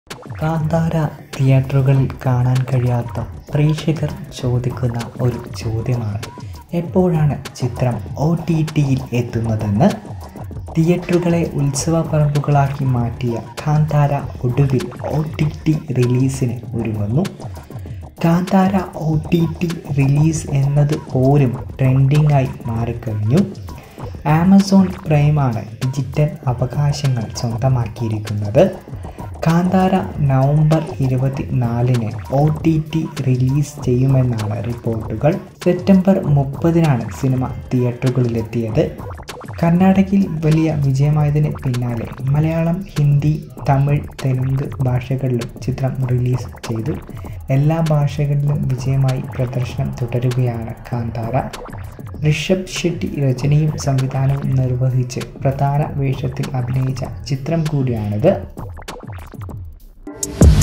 കാന്താര തിയേറ്ററുകളിൽ കാണാൻ കഴിയാത്ത പ്രേക്ഷകർ ചോദിക്കുന്ന ഒരു ചോദ്യമാണ് എപ്പോഴാണ് ചിത്രം ഒ ടി ടിയിൽ എത്തുന്നതെന്ന് തിയേറ്ററുകളെ ഉത്സവ പറമ്പുകളാക്കി മാറ്റിയ കാന്താര ഒടുവിൽ ഒ ടി ടി റിലീസിന് ഒരുങ്ങുന്നു Kantara O T T release എന്നത് പോലും ട്രെൻഡിംഗ് ആയി മാറിക്കഴിഞ്ഞു ആമസോൺ പ്രൈമാണ് ഡിജിറ്റൽ അവകാശങ്ങൾ സ്വന്തമാക്കിയിരിക്കുന്നത് കാന്താര നവംബർ ഇരുപത്തി നാലിന് ഒ ടി ടി റിലീസ് ചെയ്യുമെന്നാണ് റിപ്പോർട്ടുകൾ സെപ്റ്റംബർ മുപ്പതിനാണ് സിനിമ തിയേറ്ററുകളിലെത്തിയത് കർണാടകയിൽ വലിയ വിജയമായതിന് പിന്നാലെ മലയാളം ഹിന്ദി തമിഴ് തെലുങ്ക് ഭാഷകളിലും ചിത്രം റിലീസ് ചെയ്തു എല്ലാ ഭാഷകളിലും വിജയമായി പ്രദർശനം തുടരുകയാണ് കാന്താര ഋഷഭ് ഷെട്ടി രചനയും സംവിധാനവും നിർവഹിച്ച് പ്രധാന വേഷത്തിൽ അഭിനയിച്ച ചിത്രം കൂടിയാണിത്